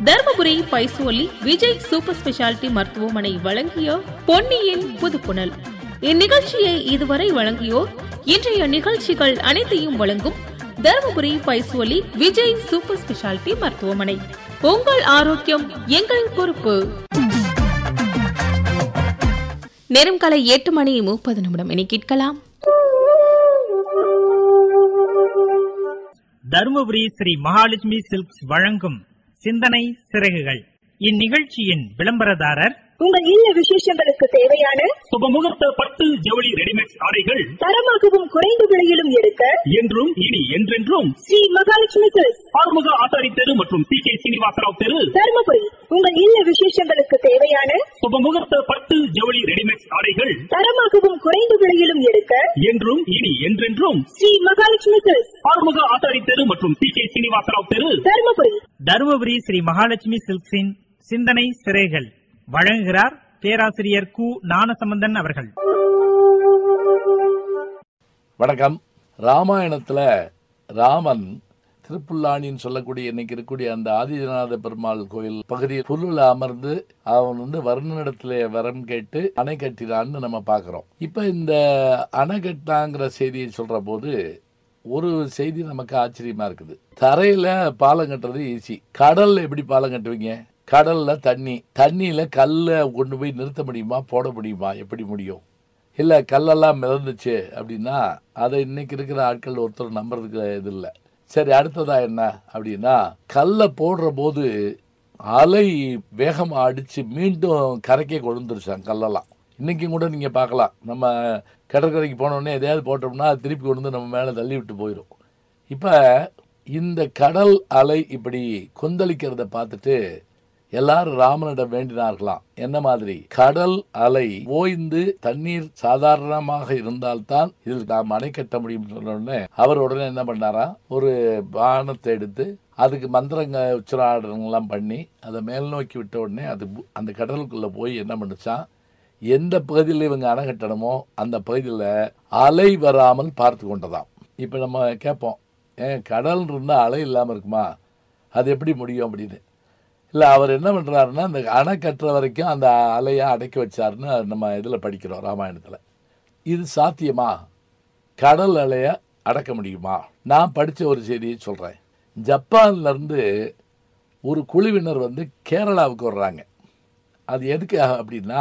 Dharmapuri Paisoli Vijay super speciality மருத்துவமனை வழங்கிய பொன்னியின் புதுப்புணல் இந்நிகழ்ச்சியை இதுவரை வழங்கியோர் இன்றைய நிகழ்ச்சிகள் அனைத்தையும் வழங்கும் தருமபுரி பைசோலி விஜய் சூப்பர் ஸ்பெஷாலிட்டி மருத்துவமனை உங்கள் ஆரோக்கியம் எங்கள் பொறுப்பு நேரம் காலை எட்டு மணி முப்பது நிமிடம் இனி கேட்கலாம் தருமபுரி ஸ்ரீ மகாலட்சுமி சில்க்ஸ் வழங்கும் சிந்தனை சிறகுகள் இந்நிகழ்ச்சியின் விளம்பரதாரர் உங்கள் இல்ல விசேஷங்களுக்கு தேவையான சுபமுகூர்த்த பட்டு ஜவுளி ரெடிமேட் ஆடைகள் தரமாகவும் குறைந்த விலையிலும் எடுக்க என்றும் இனி என்றென்றும் ஸ்ரீ மகாலட்சுமி சில்க்ஸ் ஆறுமுக ஆசாரி தெரு மற்றும் சி கே சீனிவாசராவ் தெரு தருமபுரி உங்கள் இல்ல விசேஷங்களுக்கு தேவையான சுபமுகூர்த்த பட்டு ஜவுளி ரெடிமேட் ஆடைகள் தரமாகவும் குறைந்த விலையிலும் எடுக்க என்றும் இனி என்றென்றும் ஸ்ரீ மகாலட்சுமி சில்க்ஸ் ஆறுமுக ஆசாரி தெரு மற்றும் சி கே சீனிவாசராவ் தெரு தருமபுரி தருமபுரி ஸ்ரீ மகாலட்சுமி சில்க்ஸின் சிந்தனை சிறைகள் வழங்குகிறார் பேராசிரியர் கு ஞானசம்பந்தன் அவர்கள் வணக்கம் ராமாயணத்துல ராமன் திருப்புல்லானின்னு சொல்லக்கூடிய இன்னைக்கு இருக்கக்கூடிய அந்த ஆதிஜநாத பெருமாள் கோயில் பகுதியில் புல்லுல அமர்ந்து அவன் வந்து வருணனிடத்துல வரம் கேட்டு அணை கட்டினான்னு நம்ம பார்க்கிறோம் இப்ப இந்த அணை கட்டினாங்கிற செய்தியை சொல்ற போது ஒரு செய்தி நமக்கு ஆச்சரியமா இருக்குது தரையில பாலம் கட்டுறது ஈஸி கடல்ல எப்படி பாலம் கட்டுவீங்க கடல்ல தண்ணி தண்ணியில கல்லை கொண்டு போய் நிறுத்த முடியுமா போட முடியுமா எப்படி முடியும் இல்ல கல்லெல்லாம் மிதந்துச்சு அப்படின்னா அதை இன்னைக்கு இருக்கிற ஆட்கள் ஒருத்தர் நம்புறதுக்கு இது இல்லை சரி அடுத்ததா என்ன அப்படின்னா கல்லை போடுற போது அலை வேகமா அடிச்சு மீண்டும் கரைக்கே கொழுந்துருச்சான் கல்லெல்லாம் இன்னைக்கும் கூட நீங்க பார்க்கலாம் நம்ம கடற்கரைக்கு போனோடனே எதையாவது போட்டோம்னா அது திருப்பி கொண்டு வந்து நம்ம மேலே தள்ளி விட்டு போயிடும் இப்ப இந்த கடல் அலை இப்படி கொந்தளிக்கிறத பார்த்துட்டு எல்லாரும் ராமனிடம் வேண்டினார்களாம் என்ன மாதிரி கடல் அலை ஓய்ந்து தண்ணீர் சாதாரணமாக இருந்தால்தான் இதில் நாம் அணை கட்ட முடியும் சொன்ன உடனே அவர் உடனே என்ன பண்ணாரா ஒரு பானத்தை எடுத்து அதுக்கு மந்திரங்க உச்சராடனெல்லாம் பண்ணி அதை மேல் நோக்கி விட்ட உடனே அது பு- அந்த கடலுக்குள்ள போய் என்ன பண்ணுச்சான் எந்த பகுதியில் இவங்க அணை கட்டணுமோ அந்த பகுதியில் அலை வராமல் பார்த்து கொண்டதாம் இப்போ நம்ம கேட்போம் ஏன் கடல் இருந்தால் அலை இல்லாமல் இருக்குமா அது எப்படி முடியும் அப்படின்னு இல்லை அவர் என்ன பண்ணுறாருன்னா அந்த அணை கட்டுற வரைக்கும் அந்த அலையை அடக்கி வச்சாருன்னு நம்ம இதில் படிக்கிறோம் ராமாயணத்தில் இது சாத்தியமா கடல் அலையை அடக்க முடியுமா நான் படித்த ஒரு செய்தியை சொல்கிறேன் ஜப்பான்லேருந்து ஒரு குழுவினர் வந்து கேரளாவுக்கு வர்றாங்க அது எதுக்காக அப்படின்னா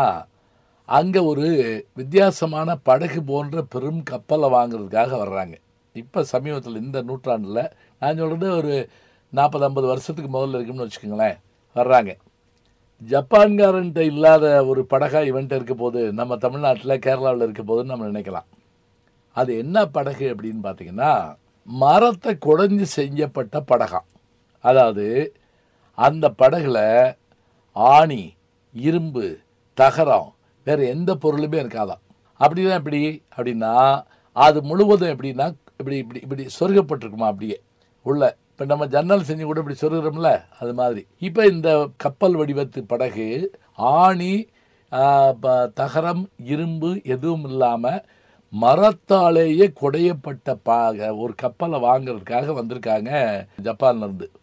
அங்கே ஒரு வித்தியாசமான படகு போன்ற பெரும் கப்பலை வாங்குறதுக்காக வர்றாங்க இப்போ சமீபத்தில் இந்த நூற்றாண்டில் நான் சொல்கிறது ஒரு நாற்பது ஐம்பது வருஷத்துக்கு முதல்ல இருக்குன்னு வச்சுக்கோங்களேன் வர்றாங்க ஜப்பான்காரன்ட்ட இல்லாத ஒரு படகா இவன்ட்ட இருக்க போது நம்ம தமிழ்நாட்டில் கேரளாவில் இருக்க போதுன்னு நம்ம நினைக்கலாம் அது என்ன படகு அப்படின்னு பார்த்தீங்கன்னா மரத்தை குடைஞ்சு செஞ்சப்பட்ட படகாம் அதாவது அந்த படகுல ஆணி இரும்பு தகரம் வேற எந்த பொருளுமே இருக்காதாம் அப்படின்னா எப்படி அப்படின்னா அது முழுவதும் எப்படின்னா இப்படி இப்படி இப்படி சொருகப்பட்டிருக்குமா அப்படியே உள்ள இப்போ நம்ம ஜன்னல் செஞ்சு கூட இப்படி சொருகிறோம்ல அது மாதிரி இப்போ இந்த கப்பல் வடிவத்து படகு ஆணி ஆ, ப- தகரம் இரும்பு எதுவும் இல்லாமல் மரத்தாலேயே குடையப்பட்ட பா ஒரு கப்பலை வாங்குறதுக்காக வந்திருக்காங்க ஜப்பான்ல இருந்து